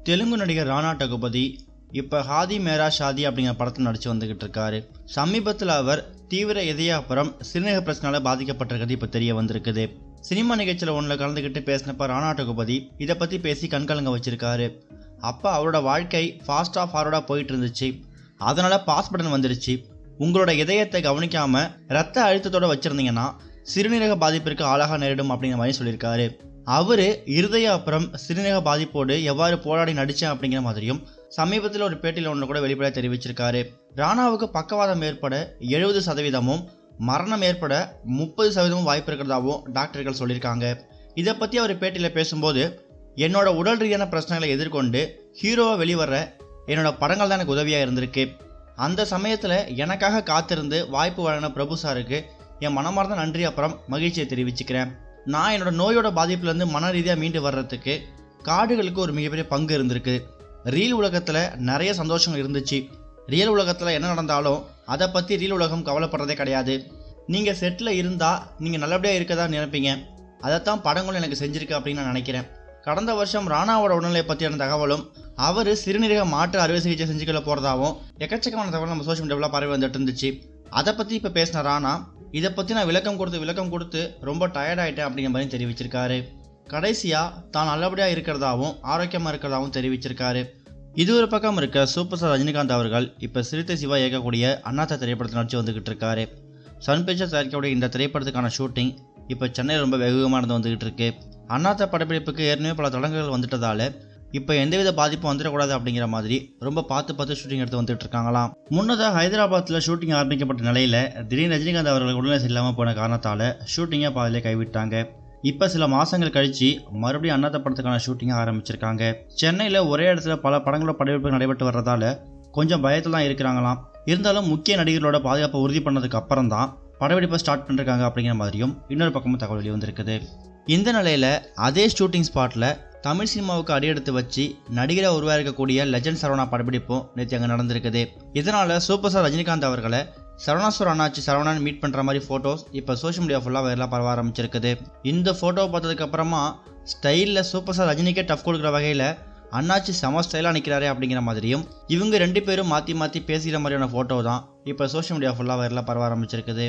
தெலுங்கு நடிகர் ராணா டகுபதி இப்போ ஹாதி மேரா ஷாதி அப்படிங்கிற படத்தில் நடிச்சு வந்துகிட்டு இருக்காரு சமீபத்தில் அவர் தீவிர இதயாப்புறம் சிறுநீரக பிரச்சனால பாதிக்கப்பட்டிருக்கிறது இப்போ தெரிய வந்திருக்குது சினிமா நிகழ்ச்சியில் ஒன்றில் கலந்துக்கிட்டு பேசினப்ப ராணா டகுபதி இதை பற்றி பேசி கண்கலங்க வச்சிருக்காரு அப்போ அவரோட வாழ்க்கை ஃபாஸ்ட்டாக ஃபார்வர்டாக போயிட்டு இருந்துச்சு அதனால் பாஸ் பட்டன் வந்துருச்சு உங்களோட இதயத்தை கவனிக்காம ரத்த அழுத்தத்தோட வச்சிருந்தீங்கன்னா சிறுநீரக பாதிப்பிற்கு ஆளாக நேரிடும் அப்படிங்கிற மாதிரி சொல்லியிருக்காரு அவரு இருதய அப்புறம் சிறுநீரக பாதிப்போடு எவ்வாறு போராடி நடிச்சேன் அப்படிங்கிற மாதிரியும் சமீபத்தில் ஒரு பேட்டியில் ஒன்று கூட வெளிப்படையாக தெரிவிச்சிருக்காரு ராணாவுக்கு பக்கவாதம் ஏற்பட எழுபது சதவீதமும் மரணம் ஏற்பட முப்பது சதவீதமும் வாய்ப்பு இருக்கிறதாவும் டாக்டர்கள் சொல்லியிருக்காங்க இதை பற்றி அவர் பேட்டியில் பேசும்போது என்னோட உடல் ரீதியான பிரச்சனைகளை எதிர்கொண்டு ஹீரோவை வெளிவர என்னோட படங்கள் தான் எனக்கு உதவியாக இருந்திருக்கு அந்த சமயத்தில் எனக்காக காத்திருந்து வாய்ப்பு வழங்கின பிரபு சாருக்கு என் மனமார்ந்த நன்றி அப்புறம் மகிழ்ச்சியை தெரிவிச்சுக்கிறேன் நான் என்னோட நோயோட பாதிப்புலேருந்து மன ரீதியாக மீண்டு வர்றதுக்கு காடுகளுக்கு ஒரு மிகப்பெரிய பங்கு இருந்திருக்கு ரீல் உலகத்தில் நிறைய சந்தோஷங்கள் இருந்துச்சு ரியல் உலகத்தில் என்ன நடந்தாலும் அதை பற்றி ரீல் உலகம் கவலைப்படுறதே கிடையாது நீங்கள் செட்டில் இருந்தால் நீங்கள் நல்லபடியாக இருக்கதா நினைப்பீங்க அதைத்தான் படங்களும் எனக்கு செஞ்சிருக்கு அப்படின்னு நான் நினைக்கிறேன் கடந்த வருஷம் ராணாவோட உடல்நிலையை பற்றியான தகவலும் அவர் சிறுநீரக மாற்று அறுவை சிகிச்சை செஞ்சுக்கல போகிறதாவும் எக்கச்சக்கமான தகவல் நம்ம சோஷியல் மீடியாவில் பரவி வந்துட்டு இருந்துச்சு அதை பற்றி இப்போ பேசின ராணா இதை பற்றி நான் விளக்கம் கொடுத்து விளக்கம் கொடுத்து ரொம்ப டயர்ட் ஆகிட்டேன் அப்படிங்கிற மாதிரி தெரிவிச்சிருக்காரு கடைசியாக தான் நல்லபடியாக இருக்கிறதாவும் ஆரோக்கியமாக இருக்கிறதாவும் தெரிவிச்சிருக்காரு இது ஒரு பக்கம் இருக்க சூப்பர் ஸ்டார் ரஜினிகாந்த் அவர்கள் இப்போ சிறுத்தை சிவா இயக்கக்கூடிய அண்ணாத்த திரைப்படத்தில் நடிச்சு வந்துகிட்டு இருக்காரு சன் பிக்சர்ஸ் தயாரிக்கக்கூடிய இந்த திரைப்படத்துக்கான ஷூட்டிங் இப்போ சென்னையில் ரொம்ப வேகமாக நடந்து வந்துகிட்டு இருக்கு அண்ணாத்த படப்பிடிப்புக்கு ஏற்கனவே பல தடங்கல்கள் வந்துட்டதால இப்போ எந்தவித பாதிப்பும் வந்துடக்கூடாது அப்படிங்கிற மாதிரி ரொம்ப பார்த்து பார்த்து ஷூட்டிங் எடுத்து வந்துட்டு இருக்காங்களாம் முன்னதாக ஹைதராபாத்தில் ஷூட்டிங் ஆரம்பிக்கப்பட்ட நிலையில் திடீர்னு ரஜினிகாந்த் அவர்கள் உடல்நிலை சரியில்லாமல் போன காரணத்தால் ஷூட்டிங்கை பாதியிலே கைவிட்டாங்க இப்போ சில மாதங்கள் கழிச்சு மறுபடியும் அண்ணாத்த படத்துக்கான ஷூட்டிங்கை ஆரம்பிச்சிருக்காங்க சென்னையில் ஒரே இடத்துல பல படங்களோட படப்பிடிப்பு நடைபெற்று வர்றதால கொஞ்சம் பயத்தில் தான் இருக்கிறாங்களாம் இருந்தாலும் முக்கிய நடிகர்களோட பாதுகாப்பை உறுதி பண்ணதுக்கு அப்புறம் தான் படப்பிடிப்பை ஸ்டார்ட் பண்ணிருக்காங்க அப்படிங்கிற மாதிரியும் இன்னொரு பக்கமும் தகவல் வெளிவந்திருக்குது இந்த நிலையில் அதே ஷூட்டிங் ஸ்பாட்டில் தமிழ் சினிமாவுக்கு அடியெடுத்து வச்சு நடிகராக உருவாயிருக்கக்கூடிய லெஜண்ட் சரவணா படப்பிடிப்பும் நேற்று அங்கே நடந்திருக்குது இதனால் சூப்பர் ஸ்டார் ரஜினிகாந்த் அவர்களை சரவணாசுவர் அண்ணாச்சி சரவணன் மீட் பண்ணுற மாதிரி ஃபோட்டோஸ் இப்போ சோஷியல் மீடியா ஃபுல்லாக வைரலாக பரவ ஆரம்பிச்சிருக்குது இந்த ஃபோட்டோவை பார்த்ததுக்கப்புறமா ஸ்டைலில் சூப்பர் ஸ்டார் ரஜினிக்கே டஃப் கொடுக்குற வகையில் அண்ணாச்சி செம ஸ்டைலாக நிற்கிறாரே அப்படிங்கிற மாதிரியும் இவங்க ரெண்டு பேரும் மாற்றி மாற்றி பேசுகிற மாதிரியான ஃபோட்டோ தான் இப்போ சோஷியல் மீடியா ஃபுல்லாக வைரலாக பரவ ஆரம்பிச்சிருக்குது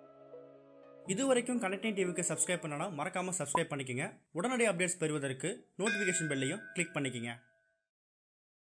இது வரைக்கும் கனெக்டிங் டிவிக்கு சப்ஸ்கிரைப் பண்ணனா மறக்காமல் சப்ஸ்கிரைப் பண்ணிக்கங்க உடனடி அப்டேட்ஸ் பெறுவதற்கு நோட்டிஃபிகேஷன் பெல்லையும் கிளிக் பண்ணிக்கங்க